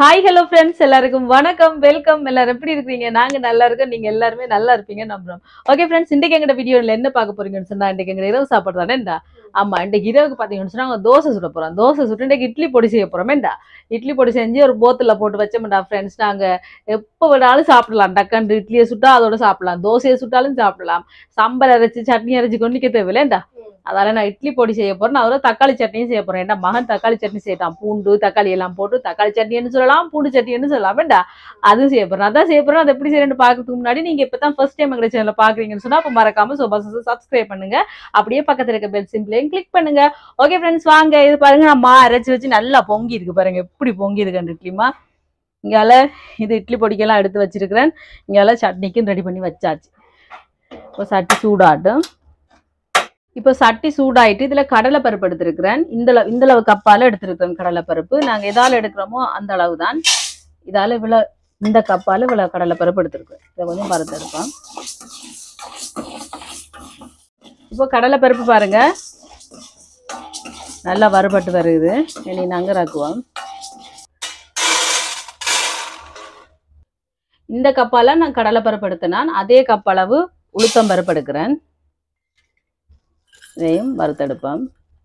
Hi hello friends எல்லாருக்கும் வணக்கம் welcome எல்லாரும் எப்படி இருக்கீங்க நாங்க நல்லா இருக்கோம் நீங்க எல்லாருமே நல்லா இருப்பீங்க நம்புறோம் ஓகே ஃப்ரெண்ட்ஸ் இன்றைக்கு எங்கட வீடியோல என்ன பார்க்க போறீங்கன்னு சொன்னா இன்றைக்கு எங்க இரவு சாப்பாடு தானேண்டா ஆமா இன்றைக்கு இரவுக்கு பாத்தீங்கன்னு சொன்னா நாங்க தோசை சுட போறோம் தோசை சுட்டு இன்றைக்கு இட்லி பொடி செய்ய போறோமேண்டா இட்லி பொடி செஞ்சு ஒரு போத்துல போட்டு வச்சோம்டா ஃப்ரெண்ட்ஸ் நாங்க எப்போ வேணாலும் சாப்பிடலாம் டக்காண்டு இட்லியை சுட்டா அதோட சாப்பிடலாம் தோசையை சுட்டாலும் சாப்பிடலாம் சம்பல் அரைச்சு சட்னி அரைச்சு கொண்டிக்க தேவையில்லைண்டா அதால நான் இட்லி பொடி செய்ய போறேன் நான் ஒரு தக்காளி சட்னியும் செய்ய போறேன் ஏன்னா மகன் தக்காளி சட்னி செய்யட்டான் பூண்டு தக்காளி எல்லாம் போட்டு தக்காளி சட்னின்னு சொல்லலாம் பூண்டு சட்னின்னு சொல்லலாம் வேண்டா அதுவும் செய்ய போறேன் அதான் செய்ய போறேன் அது எப்படி செய்யணும்னு பார்க்கறதுக்கு முன்னாடி நீங்க இப்பதான் ஃபர்ஸ்ட் டைம் எங்க சேனல் பாக்குறீங்கன்னு சொன்னா அப்ப மறக்காம சோபா சப்ஸ்கிரைப் பண்ணுங்க அப்படியே பக்கத்துல இருக்க பெல் சிம்பிளையும் கிளிக் பண்ணுங்க ஓகே ஃப்ரெண்ட்ஸ் வாங்க இது பாருங்க நான் மா அரைச்சு வச்சு நல்லா பொங்கி இருக்கு பாருங்க எப்படி பொங்கி இருக்கு இட்லிமா இங்கால இது இட்லி பொடிக்கெல்லாம் எடுத்து வச்சிருக்கிறேன் இங்கால சட்னிக்கும் ரெடி பண்ணி வச்சாச்சு இப்போ சட்டி சூடாட்டும் இப்போ சட்டி சூடாயிட்டு இதுல கடலை பருப்பு எடுத்திருக்கிறேன் இந்த அளவு இந்த அளவு கப்பால எடுத்திருக்கிறேன் கடலை பருப்பு நாங்க எதால எடுக்கிறோமோ அந்த அளவு தான் இதால இவ்வளவு இந்த கப்பால இவ்வளவு கடலை பருப்பு எடுத்திருக்கோம் இதை கொஞ்சம் பருத்து எடுப்போம் இப்போ கடலை பருப்பு பாருங்க நல்லா வறுபட்டு வருது இனி நாங்க இறக்குவோம் இந்த கப்பால நான் கடலை பருப்பு எடுத்தேன் அதே கப் அளவு உளுத்தம் பருப்பு எடுக்கிறேன் இதையும் வறுத்தெடுப்போம்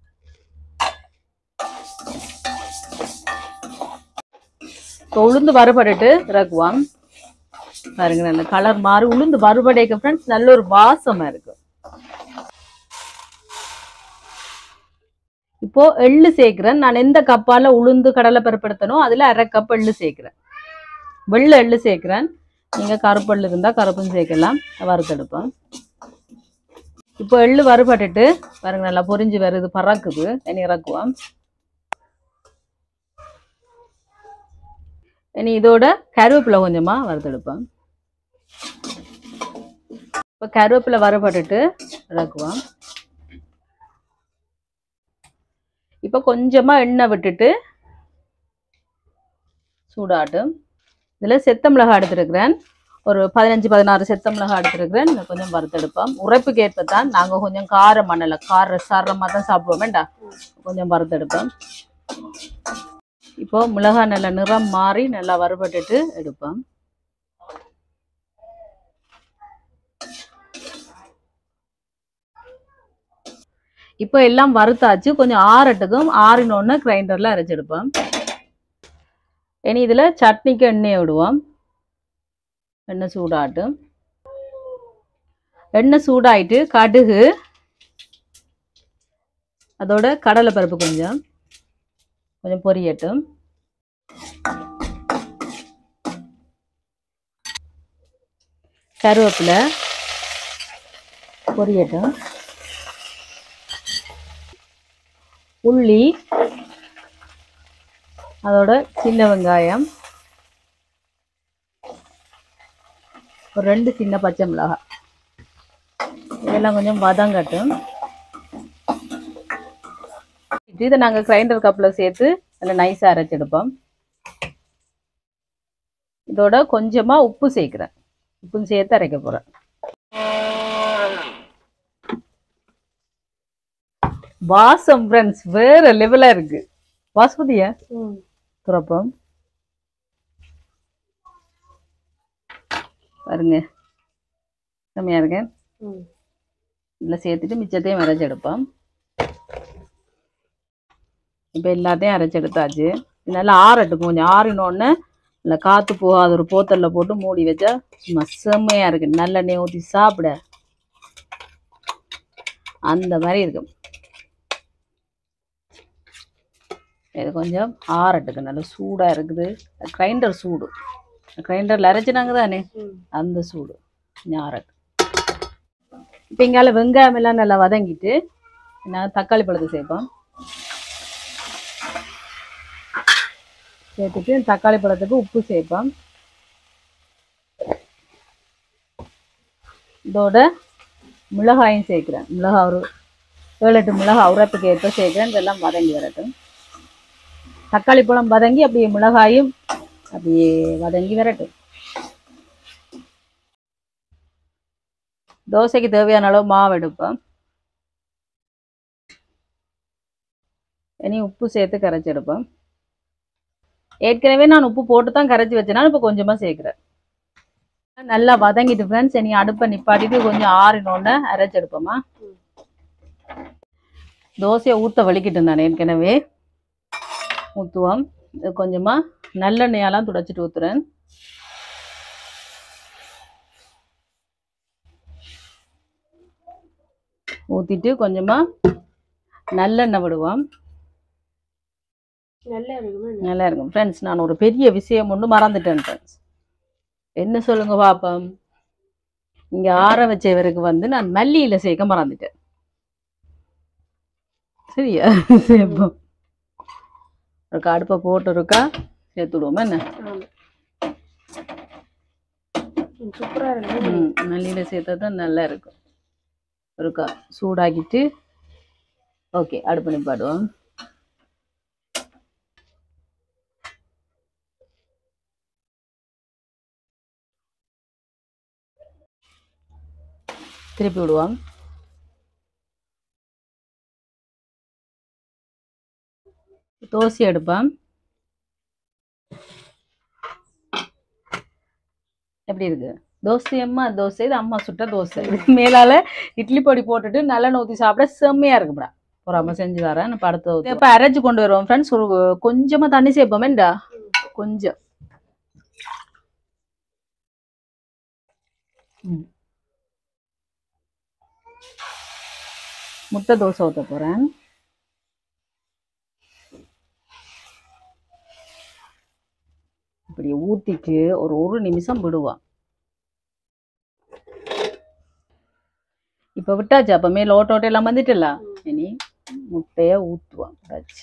இப்போ உளுந்து வறுபட்டுட்டு இறக்குவோம் பாருங்க நல்ல கலர் மாறி உளுந்து வறுபடைக்க ஃப்ரெண்ட்ஸ் நல்ல ஒரு வாசமா இருக்கு இப்போ எள்ளு சேர்க்கிறேன் நான் எந்த கப்பால உளுந்து கடலை பருப்பு எடுத்தனோ அதுல அரை கப் எள்ளு சேர்க்கிறேன் வெள்ளை எள்ளு சேர்க்கிறேன் நீங்க கருப்பு எள்ளு இருந்தா கருப்பும் சேர்க்கலாம் வறுத்தெடுப்போம் இப்போ எள்ளு வறுபட்டுட்டு பாருங்க நல்லா பொரிஞ்சு வருது பறக்குது இனி இறக்குவோம் இனி இதோட கருவேப்பிலை கொஞ்சமா வறுத்தெடுப்போம் இப்போ கருவேப்பிலை வறுபட்டுட்டு இறக்குவோம் இப்போ கொஞ்சமா எண்ணெய் விட்டுட்டு சூடாட்டும் இதில் செத்த மிளகாய் எடுத்துருக்கிறேன் ஒரு பதினஞ்சு பதினாறு செத்த மிளகாய் எடுத்துருக்கிறேன் இதை கொஞ்சம் வறுத்தெடுப்போம் உரைப்புக்கு ஏற்பத்தான் நாங்கள் கொஞ்சம் காரம் மண்ணல கார சாரமாக தான் சாப்பிடுவோம் வேண்டாம் கொஞ்சம் வறுத்தெடுப்போம் இப்போ மிளகாய் நல்ல நிறம் மாறி நல்லா வறுபட்டுட்டு எடுப்போம் இப்போ எல்லாம் வறுத்தாச்சு கொஞ்சம் ஆறட்டுக்கும் ஆறினோன்னு கிரைண்டரில் அரைச்செடுப்போம் இனி இதில் சட்னிக்கு எண்ணெயை விடுவோம் எண்ணெய் சூடாட்டும் எண்ணெய் சூடாயிட்டு கடுகு அதோட கடலை பருப்பு கொஞ்சம் கொஞ்சம் பொரியட்டும் கருவேப்பிலை பொரியட்டும் உள்ளி அதோட சின்ன வெங்காயம் ஒரு ரெண்டு சின்ன பச்சை மிளகாய் இதெல்லாம் கொஞ்சம் வதங்கட்டும் இதை நாங்கள் கிரைண்டர் கப்பில் சேர்த்து நல்லா நைஸாக அரைச்செடுப்போம் இதோட கொஞ்சமாக உப்பு சேர்க்குறேன் உப்பும் சேர்த்து அரைக்க போகிறேன் வாசம் ஃப்ரெண்ட்ஸ் வேற லெவலாக இருக்கு வாசுமதியா துறப்போம் பாருங்க செம்மையா இருக்கேன் இதில் சேர்த்துட்டு மிச்சத்தையும் அரைச்சி எடுப்போம் இப்போ எல்லாத்தையும் அரைச்சி எடுத்தாச்சு இது நல்லா ஆறட்டும் கொஞ்சம் ஆறினோடனே இல்லை காற்று போகாத ஒரு போத்தலில் போட்டு மூடி வச்சா சும்மா செம்மையாக இருக்கு நல்லெண்ணெய் ஊற்றி சாப்பிட அந்த மாதிரி இருக்கும் இது கொஞ்சம் ஆறட்டுக்கு நல்லா சூடாக இருக்குது கிரைண்டர் சூடு கிரைண்டரில் அரைச்சினாங்க தானே அந்த சூடு கொஞ்சம் ஆறட்டு இப்போ இங்கால வெங்காயம் எல்லாம் நல்லா வதங்கிட்டு நான் தக்காளி பழத்தை சேர்ப்போம் சேர்த்துட்டு தக்காளி பழத்துக்கு உப்பு சேர்ப்போம் இதோட மிளகாயும் சேர்க்குறேன் மிளகாய் ஒரு ஏழு எட்டு மிளகாய் உரப்புக்கு ஏற்ப சேர்க்குறேன் இதெல்லாம் வதங்கி வரட்டும் தக்காளி பழம் வதங்கி அப்படியே மிளகாயும் அப்படியே வதங்கி வரட்டும் தோசைக்கு தேவையான அளவு மாவு எடுப்போம் இனி உப்பு சேர்த்து கரைச்சி எடுப்போம் ஏற்கனவே நான் உப்பு போட்டு தான் கரைச்சி வச்சேனா இப்போ கொஞ்சமா சேர்க்கிறேன் நல்லா வதங்கிட்டு ஃப்ரெண்ட்ஸ் இனி அடுப்பை நிப்பாட்டிட்டு கொஞ்சம் ஆறினோன்னு அரைச்சி எடுப்போமா தோசையை ஊற்ற வலிக்கிட்டேன் நான் ஏற்கனவே ஊற்றுவோம் இது கொஞ்சமா நல்லெண்ணெயெல்லாம் துடைச்சிட்டு ஊற்றுறேன் ஊற்றிட்டு கொஞ்சமா நல்லெண்ணெய் விடுவோம் நல்லா இருக்குமா நல்லா இருக்கும் ஃப்ரெண்ட்ஸ் நான் ஒரு பெரிய விஷயம் ஒன்று மறந்துட்டேன் ஃப்ரெண்ட்ஸ் என்ன சொல்லுங்க பாப்பம் இங்கே ஆற வச்சவருக்கு வந்து நான் மல்லியில் சேர்க்க மறந்துட்டேன் சரியா சேர்ப்போம் ஒரு அடுப்பை போட்டு இருக்கா சேர்த்து விடுவோமா என்ன ஆமா சூப்பரா இருக்கு ம் மல்லியில் சேர்த்தா தான் நல்லா இருக்கும் இருக்கா சூடாக்கிட்டு ஓகே அடுப்பு நிப்பாடுவோம் திருப்பி விடுவோம் தோசை எடுப்போம் எப்படி இருக்கு தோசை அம்மா தோசை இது அம்மா சுட்ட தோசை இதுக்கு மேலால இட்லி பொடி போட்டுட்டு நல்லெண்ணெய் ஊற்றி சாப்பிட செம்மையா இருக்கும்டா ஒரு அம்மா செஞ்சு தரேன் இப்போ அடுத்த ஊற்றி இப்போ அரைச்சு கொண்டு வருவோம் ஃப்ரெண்ட்ஸ் ஒரு கொஞ்சமா தண்ணி சேர்ப்போமேண்டா கொஞ்சம் ம். முட்டை தோசை ஊற்ற போறேன் இப்படி ஊத்திட்டு ஒரு ஒரு நிமிஷம் விடுவான் இப்ப விட்டாச்சு அப்ப மேல ஓட்ட ஓட்ட எல்லாம் வந்துட்டுல இனி முட்டைய ஊத்துவான் விட்டாச்சு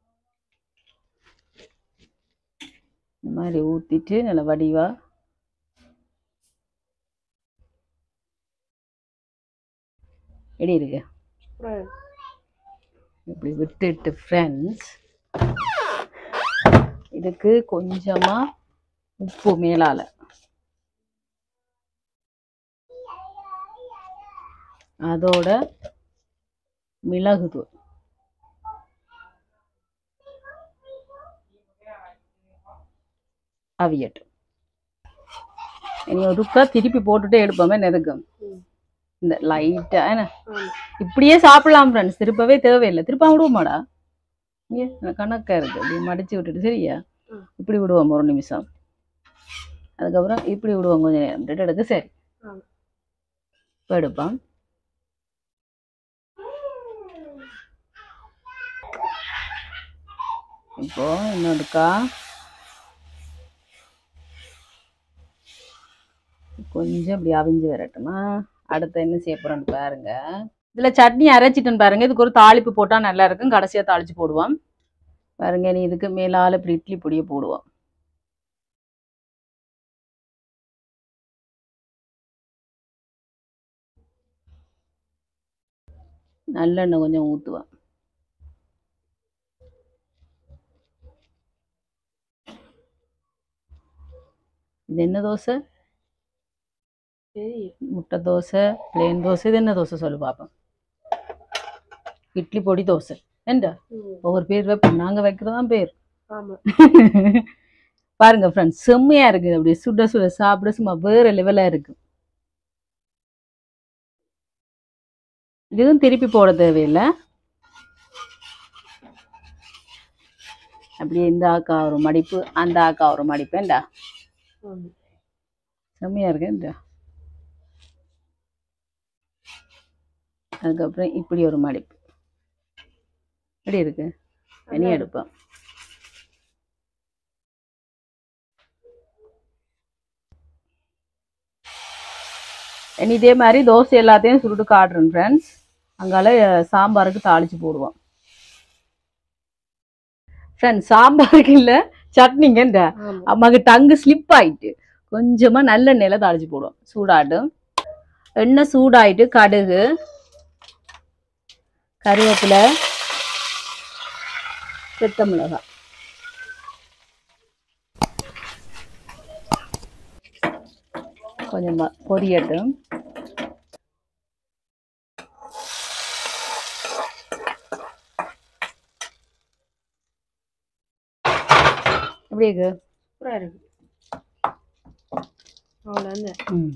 இந்த மாதிரி ஊத்திட்டு நல்ல வடிவா எப்படி இருக்கு சூப்பரா இருக்கு இப்படி விட்டுட்டு ஃப்ரெண்ட்ஸ் இதுக்கு கொஞ்சமா உப்பு மேலால அதோட மிளகுதூள் அவியட்டும் இனி ஒருக்கா திருப்பி போட்டுட்டே எடுப்போமே நெருக்கம் ம். இந்த லைட்டா என்ன ஆமா இப்படியே சாப்பிடலாம் ஃப்ரெண்ட்ஸ் திருப்பவே தேவையில்லை திருப்ப விடுவோமாடா ஏ கணக்கா இருக்கு இப்படி மடிச்சு விட்டுட்டு சரியா ம். இப்படி விடுவோம் ஒரு நிமிஷம் அதுக்கப்புறம் இப்படி விடுவோம் கொஞ்சம் நேரம் விட்டுட்டு எடுக்க சரி ஆமா. இப்போ எடுப்போம் இப்போ இன்னொருக்கா கொஞ்சம் இப்படி அவிஞ்சு வரட்டுமா அடுத்து என்ன செய்ய போறோம்னு பாருங்க இதுல சட்னி அரைச்சிட்டேன்னு பாருங்க இதுக்கு ஒரு தாளிப்பு போட்டா நல்லா இருக்கும் கடைசியா தாளிச்சு போடுவோம் பாருங்க நீ இதுக்கு மேலால இப்படி இட்லி பொடியை போடுவோம் நல்லெண்ணெய் கொஞ்சம் ஊற்றுவேன் இது என்ன தோசை சரி முட்டை தோசை பிளேன் தோசை இது என்ன தோசை சொல்லு பார்ப்போம் இட்லி பொடி தோசை ஏண்டா ம் ஒவ்வொரு பேர் வைப்போம் நாங்கள் வைக்கிறதான் பேர் ஆமா பாருங்க ஃப்ரெண்ட்ஸ் செம்மையா இருக்குது அப்படியே சுட சுட சாப்பிட சும்மா வேற லெவலா இருக்கு இதுவும் திருப்பி போட தேவையில்லை அப்படியே இந்த ஆக்கா ஒரு மடிப்பு அந்த ஆக்கா ஒரு மடிப்பேன்டா ஆமா செம்மையா இருக்கேன்டா அதுக்கப்புறம் இப்படி ஒரு மடிப்பு எப்படி இருக்கு இனி எடுப்பேன் இனி இதே மாதிரி தோசை எல்லாத்தையும் சுருட்டு காட்டுறேன் ஃப்ரெண்ட்ஸ் அங்கால சாம்பாருக்கு தாளிச்சு போடுவோம் ஃப்ரெண்ட்ஸ் சாம்பாருக்கு இல்லை சட்னிங்கன்ற ஆமா அம்மாக்கு டங்கு ஸ்லிப் ஆயிட்டு கொஞ்சமா நல்லெண்ணெயில தாளிச்சு போடுவோம் சூடாட்டும் எண்ணெய் சூடாயிட்டு கடுகு கருவேப்பிலை செத்த மிளகாய் கொஞ்சம் ம- பொரியட்டும் எப்படி இருக்கு சூப்பரா இருக்கு அவ்வளோ வந்து ம்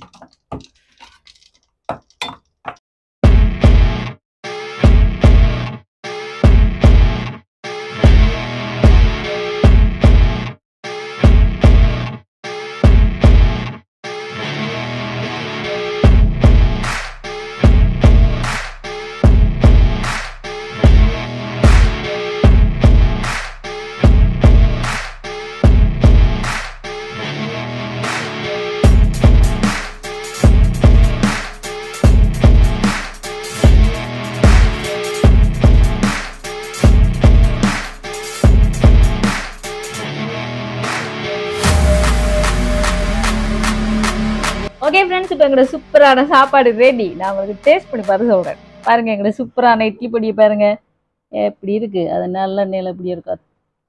ஓகே ஃப்ரெண்ட்ஸ் இப்போ எங்களோட சூப்பரான சாப்பாடு ரெடி நான் உங்களுக்கு டேஸ்ட் பண்ணி பார்த்து சொல்கிறேன் பாருங்க எங்களோட சூப்பரான இட்லி பொடியை பாருங்க எப்படி இருக்கு அது நல்ல எண்ணெயில் எப்படி இருக்காது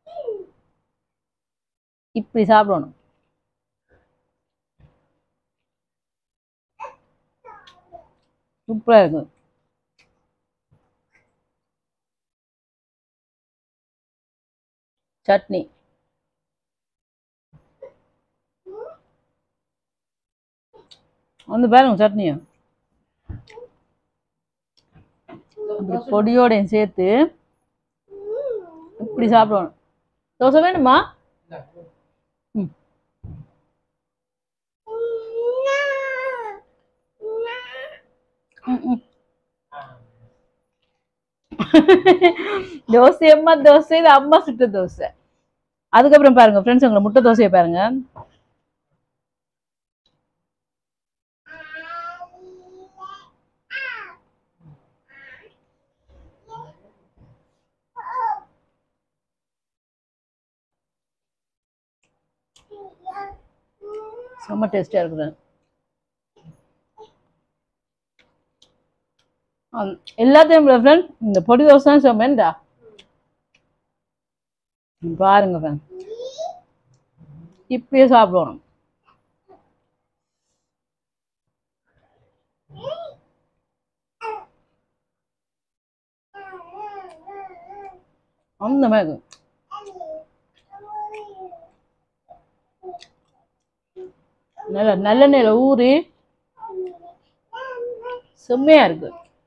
இப்படி சாப்பிடணும் சூப்பராக இருக்கும் சட்னி வந்து பாருங்க சட்னியும் அப்படி பொடியோடையும் சேர்த்து இப்படி சாப்பிடணும் தோசை வேணுமா ம் ம், ம். தோசை அம்மா தோசை இது அம்மா சுட்ட தோசை அதுக்கப்புறம் பாருங்க ஃப்ரெண்ட்ஸ் உங்களை முட்டை தோசையை பாருங்க செம்ம டேஸ்டியாக இருக்குது ஆம், எல்லாத்தையும் ஃப்ரெண்ட் இந்த பொடி தோசை தான் செம்மேன்டா பாருங்க ஃப்ரெண்ட் இப்படியே சாப்பிடணும் அந்த மாதிரி இருக்கும். நல்ல நல்லெண்ணெயில ஊறி செம்மையா இருக்கு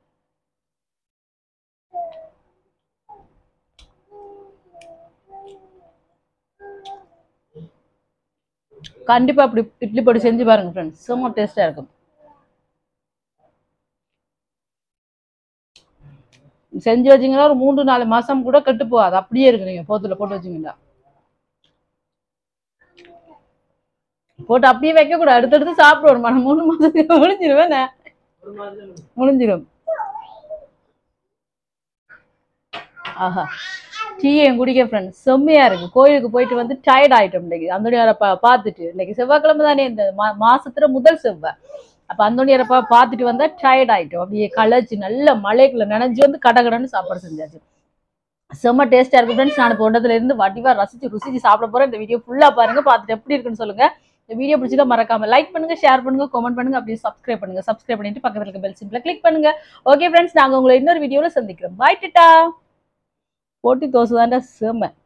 கண்டிப்பா அப்படி இட்லி பொடி செஞ்சு பாருங்க ஃப்ரெண்ட்ஸ் செம்ம டேஸ்டா இருக்கும் செஞ்சு வச்சீங்கன்னா ஒரு மூன்று நாலு மாசம் கூட கெட்டு போகாது அப்படியே இருக்கு நீங்க போத்துல போட்டு வச்சீங்கன்னா போட்டு அப்படியே வைக்க கூடாது அடுத்தடுத்து சாப்பிடுவோம் மனம் மூணு மாசத்துக்கு முடிஞ்சிருவேன் முடிஞ்சிடும் ஆஹா டீயும் குடிக்க ஃப்ரெண்ட்ஸ் செம்மையா இருக்கு கோயிலுக்கு போயிட்டு வந்து டயர்ட் ஆயிட்டோம் இன்னைக்கு அந்தோனியாரை பா பார்த்துட்டு இன்னைக்கு செவ்வாய்க்கிழமை தானே இந்த மா மாசத்துல முதல் செவ்வாய் அப்ப அந்தோனியாரை பா பார்த்துட்டு வந்தா டயர்ட் ஆயிட்டோம் அப்படியே களைச்சு நல்ல மழைக்குள்ள நனைஞ்சு வந்து கடகடன்னு சாப்பாடு செஞ்சாச்சு செம்ம டேஸ்டா இருக்கு ஃப்ரெண்ட்ஸ் நான் இப்போ ஒன்றதுல இருந்து வடிவா ரசிச்சு ருசிச்சு சாப்பிட போறேன் இந்த வீடியோ ஃபுல்லா பாருங்க பார்த்துட்டு எப்படி இருக்குன்னு சொல்லுங்க இந்த வீடியோ பிடிச்சதா மறக்காம லைக் பண்ணுங்க ஷேர் பண்ணுங்க கமெண்ட் பண்ணுங்க அப்படியே சப்ஸ்கிரைப் பண்ணுங்க சப்ஸ்கிரைப் பண்ணிட்டு பக்கத்துல இருக்க பெல் சிம்பிள கிளிக் பண்ணுங்க ஓகே ஃப்ரெண்ட்ஸ் நாங்க உங்களை இன்னொரு வீடியோல சந்திக்கிறோம் பாய் டிட்டா போட்டி தோசை தாண்டா செம்ம